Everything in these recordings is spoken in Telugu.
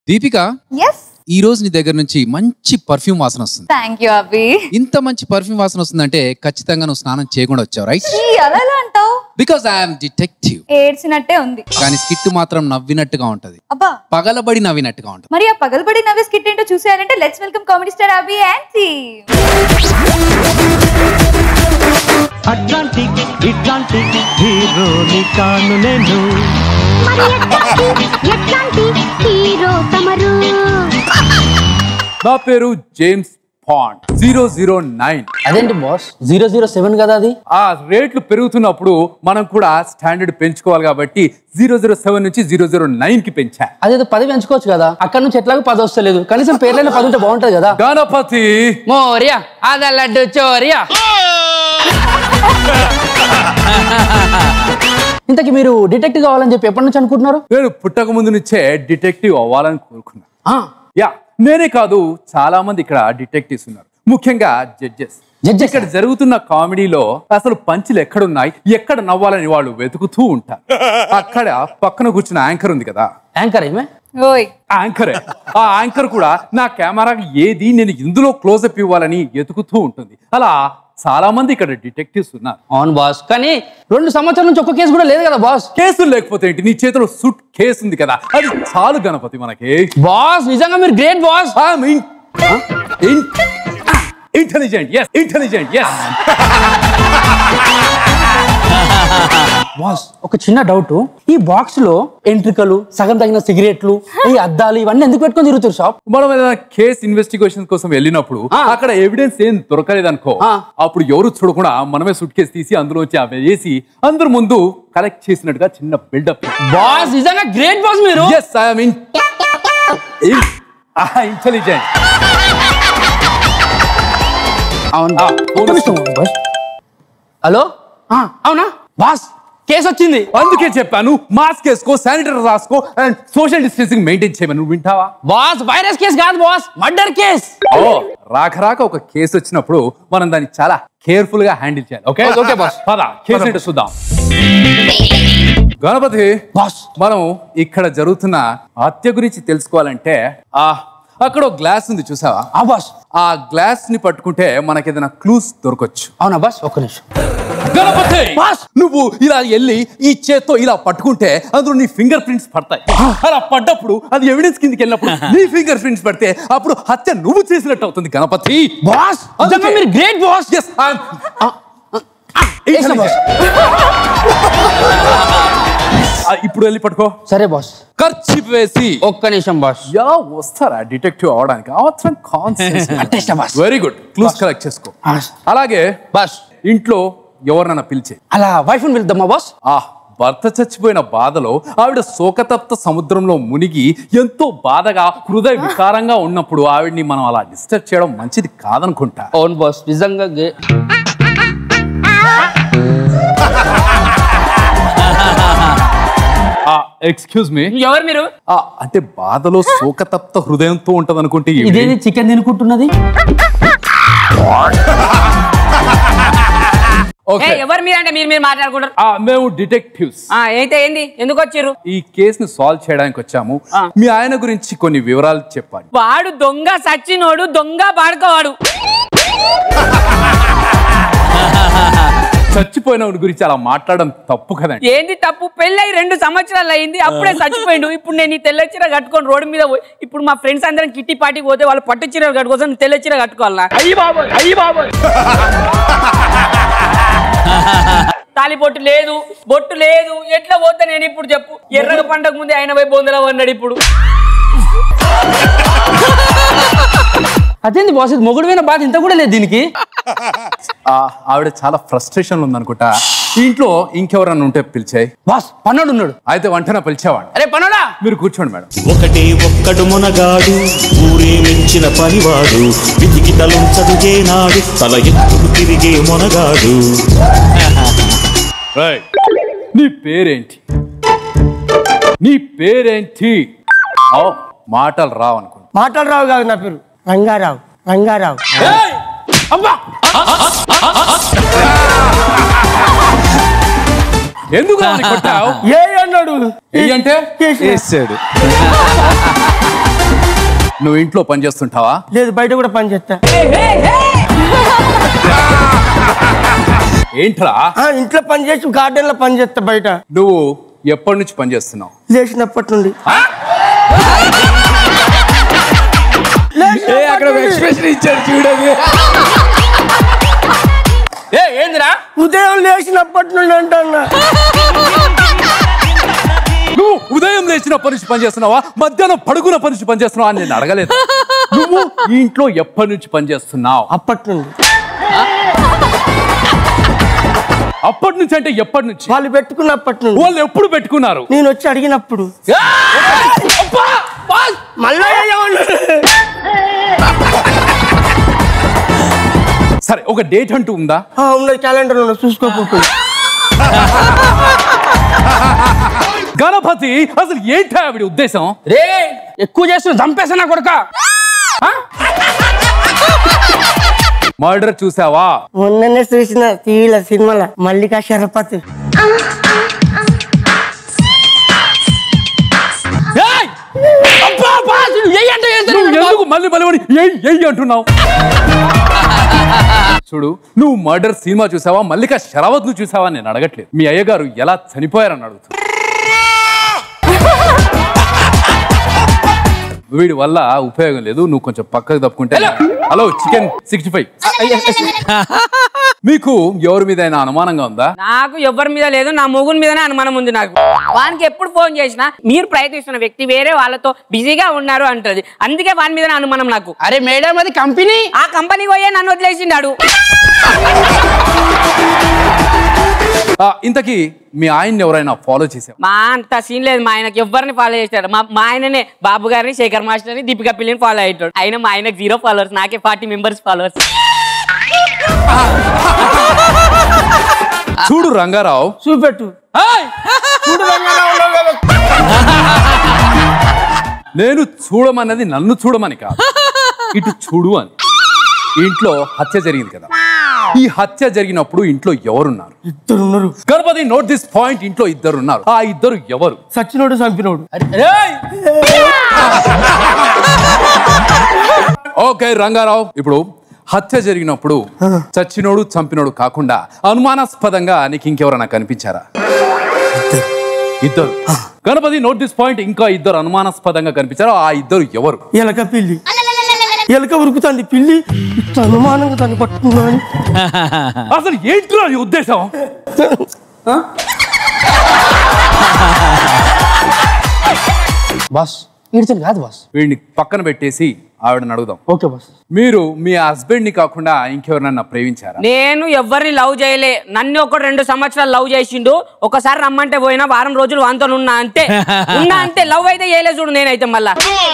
దీపిక ఎస్ ఈ రోజు నీ దగ్గర నుంచి మంచి పర్ఫ్యూమ్ వాసన వస్తుంది థ్యాంక్ యూ అభి ఇంత మంచి పర్ఫ్యూమ్ వాసన వస్తుందంటే ఖచ్చితంగా నువ్వు స్నానం చేయకుండా వచ్చావు రైట్ ఈ అలా ఎలా అంటావు బికాస్ ఐఎమ్ డిటెక్టివ్ ఏడ్చినట్టే ఉంది కానీ స్కిట్ మాత్రం నవ్వినట్టుగా ఉంటది అబ్బా పగలబడి నవ్వినట్టుగా ఉంటది మరి ఆ పగలబడి నవ్వే స్కిట్ ఏంటో చూసేయాలంటే let's welcome comedy star Abhi యాంటీ అట్లాంటి ఇట్లాంటి హీరోని కాను నేను మరి ఎట్లాంటి ఎట్లాంటి హీరో తమరు నా పేరు James Bond zero zero nine అదేంటి బాస్ జీరో జీరో సెవెన్ కదా అది ఆ రేట్లు పెరుగుతున్నప్పుడు మనం కూడా స్టాండర్డ్ పెంచుకోవాలి కాబట్టి జీరో జీరో సెవెన్ నుంచి జీరో జీరో నైన్ కి పెంచా అదేదో పది పెంచుకోవచ్చు కదా అక్కడ నుంచి ఎట్లాగో పది వస్తలేదు కనీసం పేర్లైన పది ఉంటే బాగుంటది కదా గణపతి మోరియా అద లడ్డు చోరియా ఇంతకి మీరు డిటెక్టివ్ కావాలని చెప్పి ఎప్పటి నుంచి అనుకుంటున్నారు నేను పుట్టక ముందు నుంచే డిటెక్టివ్ అవ్వాలని కోరుకున్నా ఆ, యా నేనే కాదు చాలా మంది ఇక్కడ డిటెక్టివ్స్ ఉన్నారు ముఖ్యంగా జడ్జెస్ Judges ఇక్కడ జరుగుతున్న కామెడీలో అసలు పంచులు ఎక్కడున్నాయి ఎక్కడ నవ్వాలని వాళ్ళు వెతుకుతూ ఉంటారు అక్కడ పక్కన కూర్చున్న యాంకర్ ఉంది కదా యాంకర్ ఏమే ఓయ్ యాంకరే ఆ యాంకర్ కూడా నా కెమెరాకి ఏది నేను ఇందులో క్లోజప్ ఇవ్వాలని ఎతుకుతూ ఉంటుంది అలా చాలా మంది ఇక్కడ డిటెక్టివ్స్ ఉన్నారు అవును బాస్ కానీ రెండు సంవత్సరాల నుంచి ఒక్క కేసు కూడా లేదు కదా బాస్ కేసులు లేకపోతే ఏంటి నీ చేతిలో సుట్ కేసు ఉంది కదా అది చాలు గణపతి మనకి బాస్ నిజంగా మీరు great boss intelligent yes intelligent yes boss ఒక చిన్న డౌట్ ఈ బాక్స్ లో ఎంట్రికలు సగం తగిన సిగరెట్లు ఈ అద్దాలు ఇవన్నీ ఎందుకు పెట్టుకొని తిరుగుతారు షాప్ మనం ఏదైనా కేసు ఇన్వెస్టిగేషన్ కోసం వెళ్ళినప్పుడు ఆ. అక్కడ ఎవిడెన్స్ ఏం దొరకలేదనుకో ఆ. అప్పుడు ఎవరు చూడకుండా మనమే సుట్ కేసు తీసి అందులోంచి అవి వేసి అందరి ముందు కలెక్ట్ చేసినట్టుగా చిన్న బిల్డప్ బాస్ నిజంగా గ్రేట్ బాస్ మీరు ఎస్ ఐఎమ్ ఇంటెలిజెంట్ అవును ఆ, ఒక్క నిమిషం బాస్ హలో ఆ, అవునా బాస్ కేసు వచ్చింది అందుకే చెప్పాను మాస్క్ వేసుకో శానిటైజర్ రాసుకో అండ్ సోషల్ డిస్టెన్సింగ్ మెయింటైన్ చేయమని నువ్వు వింటావా బాస్ వైరస్ కేసు కాదు బాస్ మర్డర్ కేస్ ఓ రాక రాక ఒక కేసు వచ్చినప్పుడు మనం దాన్ని చాలా కేర్ఫుల్ గా హ్యాండిల్ చేయాలి ఓకే ఓకే, ఓకే, బాస్. పద కేసు ఏంటో చూద్దాం గణపతి బాస్ మనం ఇక్కడ జరుగుతున్న హత్య గురించి తెలుసుకోవాలంటే ఆ అక్కడ ఒక గ్లాస్ ఉంది చూసావా ఆ బాస్ ఆ గ్లాస్ ని పట్టుకుంటే మనకి ఏదైనా క్లూస్ దొరకొచ్చు అవునా బాస్ ఒక్క నిమిషం గణపతి బాస్! నువ్వు ఇలా వెళ్ళి ఈ చేత్తో ఇలా పట్టుకుంటే అందులో నీ ఫింగర్ ప్రింట్స్ పడతాయి అలా పడ్డప్పుడు అది ఎవిడెన్స్ కిందకి వెళ్ళినప్పుడు నీ ఫింగర్ ప్రింట్స్ పడితే అప్పుడు హత్య నువ్వు చేసినట్టు అవుతుంది గణపతి బాస్ నిజంగా మీరు గ్రేట్ బాస్ Yes, I'm- వేసిన బాస్ ఆ, ఇప్పుడు వెళ్ళి పట్టుకో సరే బాస్ ఖర్చు వేసి ఒక్క నిమిషం బాస్ యా వస్తారా డిటెక్టివ్ అవడానికి అవసరం అట్టేస్తా, boss. Very good clues collect చేసుకో బాస్ అలాగే బాస్ ఇంట్లో ఎవరినైనా పిలిచే అలా వైఫ్ వెళ్దామా బాస్ ఆ భర్త చచ్చిపోయిన బాధలో ఆవిడ శోకతప్త సముద్రంలో మునిగి ఎంతో బాధగా హృదయ వికారంగా ఉన్నప్పుడు ఆవిడ్ని మనం అలా డిస్టర్బ్ చేయడం మంచిది కాదనుకుంటా అవును బాస్ నిజంగా గే- ఎక్స్క్యూజ్ మీ ఎవరు మీరు అంటే బాధలో శోకతప్త హృదయంతో ఉంటది అనుకుంటే ఇదేది చికెన్ తినుకుంటున్నది ఓకే ఏ, ఎవరు మీరు అంటే మీరు మీరు మాట్లాడుకుంటారు మేము డిటెక్టివ్స్ ఆ, అయితే ఏంది ఎందుకు వచ్చిర్రు ఈ కేసుని సాల్వ్ చేయడానికి వచ్చాము ఆ. మీ ఆయన గురించి కొన్ని వివరాలు చెప్పండి వాడు దొంగ సచ్చినోడు దొంగ బాడుకోవాడు చచ్చిపోయిన గురించి అలా మాట్లాడడం తప్పు కదండి ఏంది తప్పు పెళ్ళై రెండు సంవత్సరాలు అయింది అప్పుడే చచ్చిపోయిండు ఇప్పుడు నేను ఈ తెల్ల చీర కట్టుకొని రోడ్డు మీద పోయి ఇప్పుడు మా ఫ్రెండ్స్ అందరం కిట్టి పార్టీకి పోతే వాళ్ళు పట్టు చీర కట్టుకోసం నేను తెల్ల చీర కట్టుకోవాలా అయ్యి బాబోయ్ అయ్యి బాబోయ్ తాలిబొట్టు లేదు బొట్టు లేదు ఎట్లా పోతే నేను ఇప్పుడు చెప్పు ఎర్రగ పంటకు ముందే ఆయన పోయి బొందల అన్నాడు ఇప్పుడు అదేంది బాస్ ఇది మొగుడు బాధ ఇంత కూడా లేదు దీనికి ఆ, ఆవిడ చాలా ఫ్రస్ట్రేషన్ ఉందనుకుంటా ఇంట్లో ఇంకెవరన్నా ఉంటే పిలిచాయి బాస్ పన్నోడు ఉన్నాడు అయితే వంటన పిలిచేవాడు అరే పన్నోడా మీరు కూర్చోండి మేడం ఒకటే ఒక్కడు మునగాడు ఊరే మించిన పనివాడు విధికి తలుంచడు జేనాడు తల ఎత్తుకు తిరిగే మునగాడు నీ పేరేంటి నీ పేరేంటి ఓ, మాటలు రావు అనుకుంటా మాట్లాడరావు కాదు నా పేరు రంగారావు రంగారావు ఎందుకు ఆమెని కొట్టావు ఏ అన్నాడు ఏ అంటే చేసిన. వేసాడు నువ్వు ఇంట్లో పని చేస్తుంటావా లేదు బయట కూడా పని చేస్తా ఏంట్రా ఆ, ఇంట్లో పని చేసి గార్డెన్ లో పని చేస్తా బయట నువ్వు ఎప్పటి నుంచి పని చేస్తున్నావు లేచినప్పటి నుండి అక్కడ ఎక్స్ప్రెషన్ ఇచ్చాడు చూడదు ఏ ఏందిరా ఉదయం లేచినప్పటి నుండి అంటున్నా నువ్వు ఉదయం లేచినప్పటి నుంచి పని చేస్తున్నావా మధ్యాహ్నం పడుకున్నప్పటి నుంచి పని చేస్తున్నావా అని నేను అడగలేదు నువ్వు ఈ ఇంట్లో ఎప్పటి నుంచి పని చేస్తున్నావు అప్పటి నుండి అప్పటి నుంచి అంటే ఎప్పటి నుంచి వాళ్ళు పెట్టుకున్నప్పటి నుండి వాళ్ళు ఎప్పుడు పెట్టుకున్నారు నేను వచ్చి అడిగినప్పుడు అబ్బా! బాస్! మళ్ళా ఏమన్నారు? సరే ఒక డేట్ అంటూ ఉందా ఆ, ఉన్నది క్యాలెండర్ లో చూసుకోకపోయి గణపతి అసలు ఏంటి ఆవిడ ఉద్దేశం రే ఎక్కువ చేస్తున్నా చంపేసా నా కొడుక మర్డర్ చూసావా మొన్ననే చూసిన టీవీల సినిమాల మల్లికా శరపతి ఏయ్! అబ్బా, బాస్, నువ్వు ఏయ్ అంటే ఏం నువ్వు తెలియదు. ఎందుకు మళ్ళీ మళ్ళీ మళ్ళీ ఎయ్ ఎయ్ అంటున్నావు చూడు నువ్వు మర్డర్ సినిమా చూసావా మల్లిక శరావత్ ను చూసావా అని నేను అడగట్లేదు మీ అయ్యగారు ఎలా చనిపోయారని అడుగుతున్నా వీడి వల్ల ఉపయోగం లేదు నువ్వు కొంచెం పక్కకు తప్పుకుంటే హలో చికెన్ సిక్స్టీ ఫైవ్ మీకు ఎవరి మీద అనుమానంగా ఉందా నాకు ఎవరి మీద లేదు నా మొగుని మీదనే అనుమానం ఉంది నాకు వానికి ఎప్పుడు ఫోన్ చేసినా మీరు ప్రయత్నిస్తున్న వ్యక్తి వేరే వాళ్ళతో బిజీగా ఉన్నారు అంటది అందుకే వాని మీద అనుమానం నాకు అరే మేడం అది కంపెనీ ఆ కంపెనీకి పోయే నన్ను వదిలేసిండాడు ఆ, ఇంతకీ మీ ఆయన్ని ఎవరైనా ఫాలో చేసావు మా అంత సీన్ లేదు మా ఆయనకి ఎవరిని ఫాలో చేస్తాడు మా మా ఆయననే బాబు గారిని శేఖర్ మాస్టర్ని దీపికా పిల్లిని ఫాలో అయ్యాడు అయినా మా ఆయనకి జీరో ఫాలోవర్స్ నాకే ఫార్టీ మెంబర్స్ ఫాలోవర్స్ చూడు రంగారావు చూపెట్టు ఏయ్! చూడు రంగారావు ఉన్నావు కదా. నేను చూడమన్నది నన్ను చూడమని కాదు ఇటు చూడు అని ఈ ఇంట్లో హత్య జరిగింది కదా ఈ హత్య జరిగినప్పుడు ఇంట్లో ఎవరున్నారు ఇద్దరు ఉన్నారు గణపతి నోట్ దిస్ పాయింట్ ఇంట్లో ఇద్దరు ఉన్నారు ఆ ఇద్దరు ఎవరు సచ్చినోడు చంపినోడు ఓకే రంగారావు ఇప్పుడు హత్య జరిగినప్పుడు చచ్చినోడు చంపినోడు కాకుండా అనుమానాస్పదంగా నీకు ఇంకెవరైనా కనిపించారా ఇద్దరు గణపతి నోట్ దిస్ పాయింట్ ఇంకా ఇద్దరు అనుమానాస్పదంగా కనిపించారు ఆ ఇద్దరు ఎవరు ఎలక పిల్లి ఎలక ఉరుకుతుంది పిల్లి ఇంత అనుమానంగా దాన్ని పట్టుకున్నాను అసలు ఏంట్రా నీ ఉద్దేశం బాస్ ఈడ్చని కాదు బాస్ వీడిని పక్కన పెట్టేసి ఆవిడని అడుగుదాం ఓకే బాస్ మీరు మీ హస్బెండ్ ని కాకుండా ఇంకెవరినన్నా ప్రేమించారా నేను ఎవరిని లవ్ చేయలే నన్ను ఒక రెండు సంవత్సరాలు లవ్ చేసిండు ఒకసారి రమ్మంటే పోయినా వారం రోజులు వాంతో ఉన్నా అంతే ఉన్నా అంతే లవ్ అయితే చేయలే చూడు నేనైతే మళ్ళా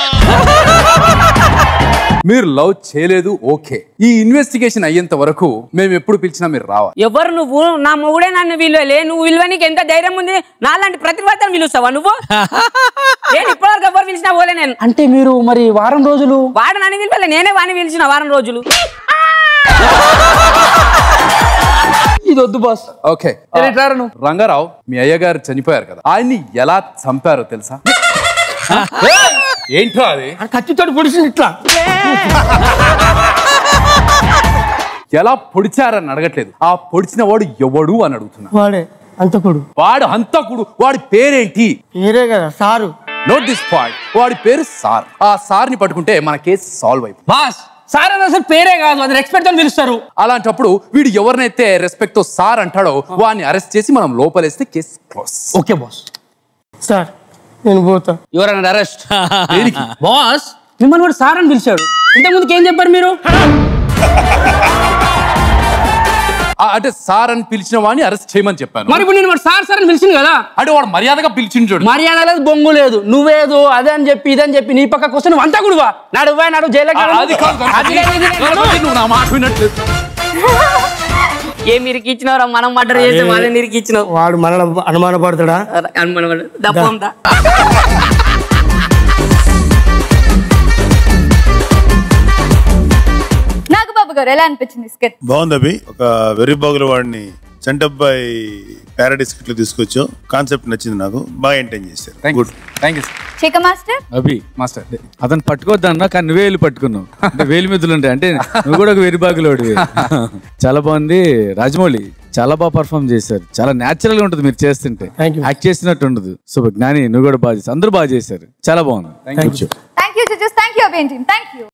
మీరు లవ్ చేయలేదు ఓకే ఈ ఇన్వెస్టిగేషన్ అయ్యేంత వరకు మేము ఎప్పుడు పిలిచినా మీరు రావాలి ఎవరు నువ్వు నా మొగుడే నన్ను విలువలే నువ్వు విలువ నీకు ఎంత ధైర్యం ఉంది నాలాంటి ప్రతిభాతను పిలుస్తావా నువ్వు నేను ఇప్పటివరకు ఎవరు పిలిచినా పోలే నేను అంటే మీరు మరి వారం రోజులు వాడు నన్ను పిలవలే నేనే వాడిని పిలిచిన వారం రోజులు ఇది వద్దు బాస్ ఓకే సరే, ఇట్రా రా నువ్వు. రంగారావు మీ అయ్యగారు చనిపోయారు కదా ఆయన్ని ఎలా చంపారో తెలుసా ఏంట్రా అది ఆ కత్తితో పొడిచింది ఇట్లా ఎలా పొడిచారని అడగట్లేదు ఆ పొడిచిన వాడు ఎవడు అని అడుగుతున్నా వాడే అంతకుడు వాడు హంతకుడు వాడి పేరేంటి పేరే కదా సారు నోట్ దిస్ పాయింట్ వాడి పేరు సార్ ఆ సార్ ని పట్టుకుంటే మన కేసు సాల్వ్ అయిపోతుంది బాస్ సార్ అని అసలు పేరే కాదు అది రెస్పెక్ట్ అని పిలుస్తారు అలాంటప్పుడు వీడు ఎవరినైతే రెస్పెక్ట్ తో సార్ అంటాడో వాడిని అరెస్ట్ చేసి మనం లోపలేస్తే case close okay boss sir నేను పోతా ఎవరన్నా అరెస్ట్ దేనికి బాస్ మిమ్మల్ని కూడా సార్ అని పిలిచాడు ఇంతకుముందుకు ఏం చెప్పారు మీరు ఆ, అంటే సార్ అని పిలిచిన వాడిని అరెస్ట్ చేయమని చెప్పాను మరి ఇప్పుడు నేను వాడు సార్ సార్ అని పిలిచింది కదా అంటే వాడు మర్యాదగా పిలిచింది చూడు మర్యాద లేదు బొంగు లేదు నువ్వేదో అదే అని చెప్పి ఇదని చెప్పి నీ పక్కకు వస్తే నువ్వు అంతా కూడా నడువా నడు జైలుకి ఆ, నడు. అది కాదు అది లేదు, ఇది లేదు. గణపతి, నువ్వు నా మాట వినట్లేదు ఏం ఇరికి ఇచ్చినావురా మనం మర్డర్ చేస్తే వాళ్ళని ఇరికి ఇచ్చినావు వాడు మన అనుమానపడతాడా అనుమానం దప్పందా నాగబాబు గారు ఎలా అనిపించింది స్కెచ్ బాగుంది అభి ఒక వెర్రి బాగుల వాడిని చంటబ్బాయి పారాడైస్ కిట్లు తీసుకొచ్చావు కాన్సెప్ట్ నచ్చింది నాకు బాగా ఎంటైన్ చేశారు thank you good thank you Shekhar master Abhi master అతను పట్టుకోవద్దన్నా కానీ నువ్వే వెళ్ళి పట్టుకున్నావు అంటే వేలు మిద్దులు ఉంటాయి అంటే నువ్వు కూడా ఒక వెరిబాగులోడివి చాలా బాగుంది రాజమౌళి చాలా బాగా పర్ఫామ్ చేశారు చాలా న్యాచురల్ గా ఉంటుంది మీరు చేస్తుంటే Thank you. యాక్ట్ చేసినట్టు ఉండదు సో జ్ఞాని నువ్వు కూడా బాగా చేశారు అందరూ బాగా చేశారు చాలా బాగుంది thank you thank you judges thank you అభియన్ టీమ్ థ్యాంక్ యూ